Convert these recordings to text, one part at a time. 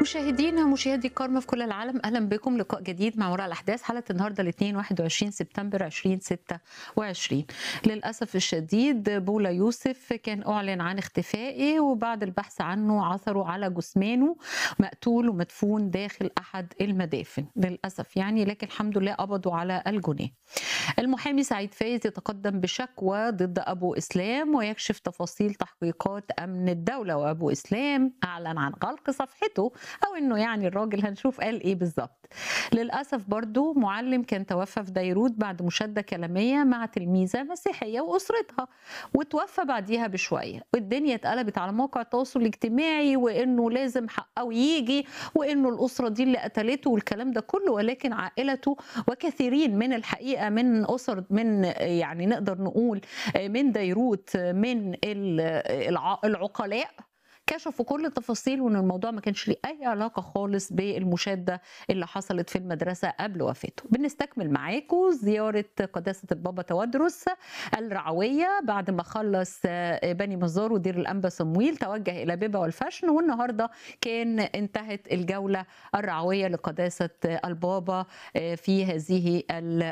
مشاهدينا مشاهدي الكرم في كل العالم اهلا بكم لقاء جديد مع وراء الاحداث حلقه النهارده الاثنين 21 سبتمبر 2026 للاسف الشديد بولا يوسف كان اعلن عن اختفائه وبعد البحث عنه عثروا على جثمانه مقتول ومدفون داخل احد المدافن للاسف يعني لكن الحمد لله قبضوا على الجناه المحامي سعيد فايز يتقدم بشكوى ضد ابو اسلام ويكشف تفاصيل تحقيقات امن الدوله وابو اسلام اعلن عن غلق صفحته او انه يعني الراجل هنشوف قال ايه بالظبط للاسف برضو معلم كان توفى في بيروت بعد مشاده كلاميه مع تلميذه مسيحيه واسرتها وتوفى بعديها بشويه والدنيا اتقلبت على موقع التواصل الاجتماعي وانه لازم حقه يجي وانه الاسره دي اللي قتلته والكلام ده كله ولكن عائلته وكثيرين من الحقيقه من اسر من يعني نقدر نقول من بيروت من العقلاء كشفوا كل التفاصيل وان الموضوع ما كانش ليه اي علاقه خالص بالمشاده اللي حصلت في المدرسه قبل وفاته. بنستكمل معاكم زياره قداسه البابا تودرس الرعويه بعد ما خلص بني مزار ودير الانبا صمويل توجه الى بيبا والفشن والنهارده كان انتهت الجوله الرعويه لقداسه البابا في هذه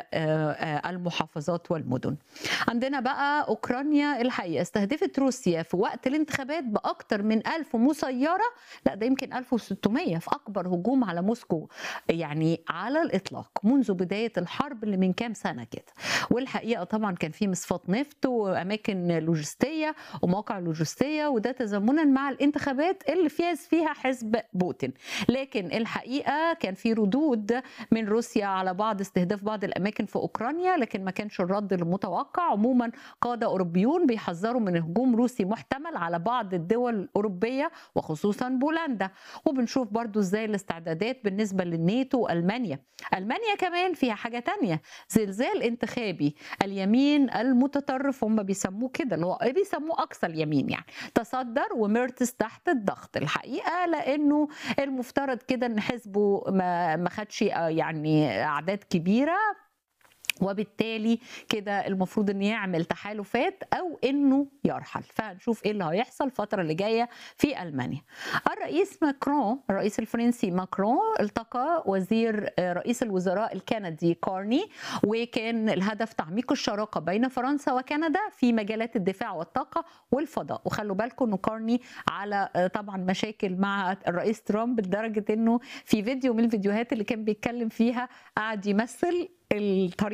المحافظات والمدن. عندنا بقى اوكرانيا الحقيقه استهدفت روسيا في وقت الانتخابات باكثر من 1000 مسيره لا ده يمكن 1600 في اكبر هجوم على موسكو يعني على الاطلاق منذ بدايه الحرب اللي من كام سنه كده والحقيقه طبعا كان في مصفات نفط واماكن لوجستيه ومواقع لوجستيه وده تزامنا مع الانتخابات اللي فاز فيها حزب بوتين لكن الحقيقه كان في ردود من روسيا على بعض استهداف بعض الاماكن في اوكرانيا لكن ما كانش الرد المتوقع عموما قاده اوروبيون بيحذروا من هجوم روسي محتمل على بعض الدول الأوروبية وخصوصا بولندا وبنشوف برضو ازاي الاستعدادات بالنسبة للناتو وألمانيا ألمانيا كمان فيها حاجة تانية زلزال انتخابي اليمين المتطرف هم بيسموه كده اللي هو بيسموه أقصى اليمين يعني تصدر وميرتس تحت الضغط الحقيقة لأنه المفترض كده أن حزبه ما, ما خدش يعني أعداد كبيرة وبالتالي كده المفروض انه يعمل تحالفات او انه يرحل فهنشوف ايه اللي هيحصل الفتره اللي جايه في المانيا الرئيس ماكرون الرئيس الفرنسي ماكرون التقى وزير رئيس الوزراء الكندي كارني وكان الهدف تعميق الشراكه بين فرنسا وكندا في مجالات الدفاع والطاقه والفضاء وخلوا بالكم انه كارني على طبعا مشاكل مع الرئيس ترامب لدرجه انه في فيديو من الفيديوهات اللي كان بيتكلم فيها قعد يمثل الطريقه